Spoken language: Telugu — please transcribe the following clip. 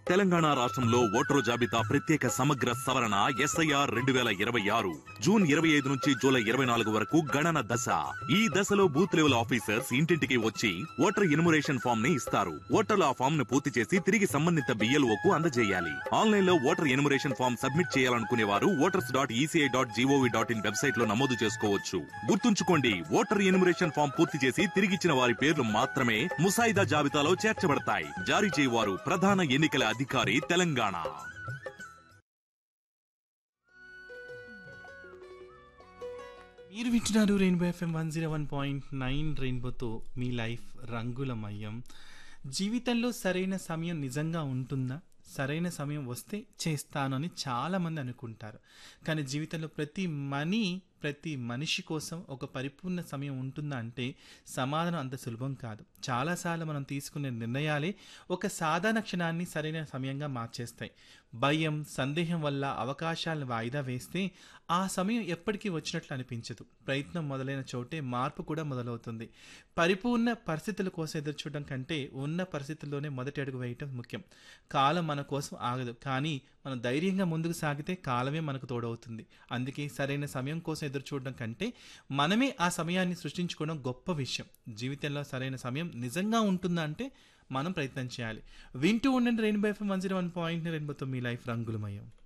తెలంగాణ రాష్ట్రంలో ఓటరు జాబితా ప్రత్యేక సమగ్ర సవరణ ఎస్ఐఆర్ రెండు వేల ఇరవై ఆరు జూన్ ఇరవై ఐదు నుంచి జూలై ఇరవై నాలుగు వరకు గణన దశ ఈ దశలో బూత్ లెవెల్ ఆఫీసర్స్ ఇంటింటికి వచ్చి ఓటర్ ఎన్యుమరేషన్ ఫామ్ ని ఇస్తారు ఓటర్లు ఆ ఫామ్ ను పూర్తి చేసి తిరిగి సంబంధిత BLO కు అందజేయాలి ఆన్లైన్ లో ఓటర్ ఎన్యుమరేషన్ ఫామ్ సబ్మిట్ చేయాలనుకునే వారు voters dot ECI dot gov dot in website లో నమోదు చేసుకోవచ్చు గుర్తుంచుకోండి ఓటర్ ఎన్యుమరేషన్ ఫామ్ పూర్తి చేసి తిరిగిచ్చిన వారి పేర్లు మాత్రమే ముసాయిదా జాబితాలో చేర్చబడతాయి జారీ చేయవారు ప్రధాన ఎన్నికల అధికారి తెలంగాణ మీరు వింటున్నారు rainbow FM one zero one point nine రెయిన్బోతో మీ లైఫ్ రంగులమయం జీవితంలో సరైన సమయం నిజంగా ఉంటుందా సరైన సమయం వస్తే చేస్తాను అని చాలామంది అనుకుంటారు కానీ జీవితంలో ప్రతి మనీ ప్రతి మనిషి కోసం ఒక పరిపూర్ణ సమయం ఉంటుందా అంటే సమాధానం అంత సులభం కాదు చాలాసార్లు మనం తీసుకునే నిర్ణయాలే ఒక సాధారణ క్షణాన్ని సరైన సమయంగా మార్చేస్తాయి భయం సందేహం వల్ల అవకాశాలను వాయిదా వేస్తే ఆ సమయం ఎప్పటికీ వచ్చినట్లు అనిపించదు ప్రయత్నం మొదలైన చోటే మార్పు కూడా మొదలవుతుంది పరిపూర్ణ పరిస్థితుల కోసం ఎదురు చూడడం కంటే ఉన్న పరిస్థితుల్లోనే మొదటి అడుగు వేయటం ముఖ్యం కాలం మన కోసం ఆగదు కానీ మనం ధైర్యంగా ముందుకు సాగితే కాలమే మనకు తోడవుతుంది అందుకే సరైన సమయం కోసం ఎదురు చూడడం కంటే మనమే ఆ సమయాన్ని సృష్టించుకోవడం గొప్ప విషయం జీవితంలో సరైన సమయం నిజంగా ఉంటుందా అంటే మనం ప్రయత్నం చేయాలి వింటూ ఉండండి rainbow FM one zero one point రెయిన్బోతో మీ లైఫ్ రంగులమయం